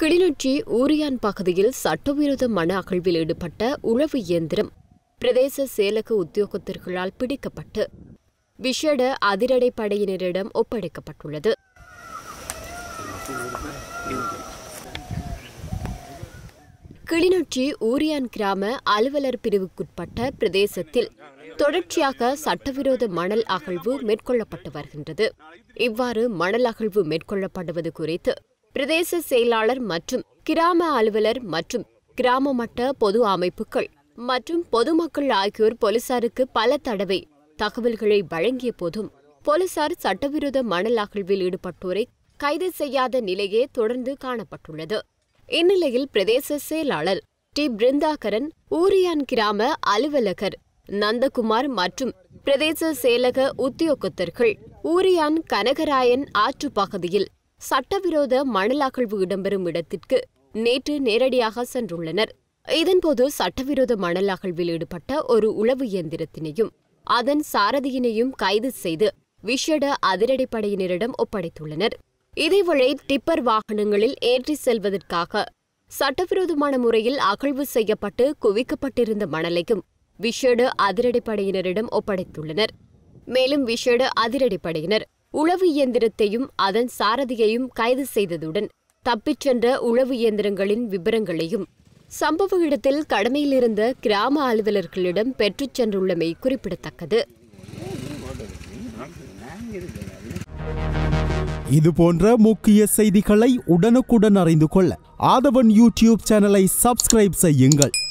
கிளிநொச்சி ஊரியான் பகுதியில் சட்டவிரோத மன அகழ்வில் ஈடுபட்ட உளவு இயந்திரம் பிரதேச செயலக உத்தியோகத்தர்களால் பிடிக்கப்பட்டு விஷேட அதிரடை படையினரிடம் ஒப்படைக்கப்பட்டுள்ளது கிளிநொச்சி ஊரியான் கிராம அலுவலர் பிரிவுக்குட்பட்ட பிரதேசத்தில் தொடர்ச்சியாக சட்டவிரோத மணல் அகழ்வு மேற்கொள்ளப்பட்டு வருகின்றது இவ்வாறு மணல் அகழ்வு மேற்கொள்ளப்படுவது குறித்து பிரதேச செயலாளர் மற்றும் கிராம அலுவலர் மற்றும் கிராம மட்ட பொது அமைப்புகள் மற்றும் பொதுமக்கள் ஆகியோர் போலீசாருக்கு பல தடவை தகவல்களை வழங்கிய போதும் போலீசார் சட்டவிரோத மணல் அகழ்வில் ஈடுபட்டோரை கைது செய்யாத நிலையே தொடர்ந்து காணப்பட்டுள்ளது இந்நிலையில் பிரதேச செயலாளர் டி பிருந்தாகரன் ஊரியான் கிராம அலுவலகர் நந்தகுமார் மற்றும் பிரதேச செயலக உத்தியோகத்தர்கள் ஊரியான் கனகராயன் ஆற்று பகுதியில் சட்டவிரோத மணல் அகழ்வு இடம்பெறும் இடத்திற்கு நேற்று நேரடியாக சென்றுள்ளனர் இதன்போது சட்டவிரோத மணல் அகழ்வில் ஈடுபட்ட ஒரு உளவு இயந்திரத்தினையும் அதன் சாரதியினையும் கைது செய்து விஷட அதிரடிப்படையினரிடம் ஒப்படைத்துள்ளனர் இதேவேளை டிப்பர் வாகனங்களில் ஏற்றி செல்வதற்காக சட்டவிரோதமான முறையில் அகழ்வு செய்யப்பட்டு குவிக்கப்பட்டிருந்த மணலையும் விஷேட அதிரடிப்படையினரிடம் ஒப்படைத்துள்ளனர் மேலும் விஷேட அதிரடிப்படையினர் உளவு இயந்திரத்தையும் அதன் சாரதியையும் கைது செய்ததுடன் தப்பிச் சென்ற உளவு இயந்திரங்களின் விவரங்களையும் சம்பவ இடத்தில் கடமையிலிருந்த கிராம அலுவலர்களிடம் பெற்றுச் சென்றுள்ளமை குறிப்பிடத்தக்கது இது போன்ற முக்கிய செய்திகளை உடனுக்குடன் அறிந்து கொள்ள ஆதவன் யூடியூப் சேனலை சப்ஸ்கிரைப் செய்யுங்கள்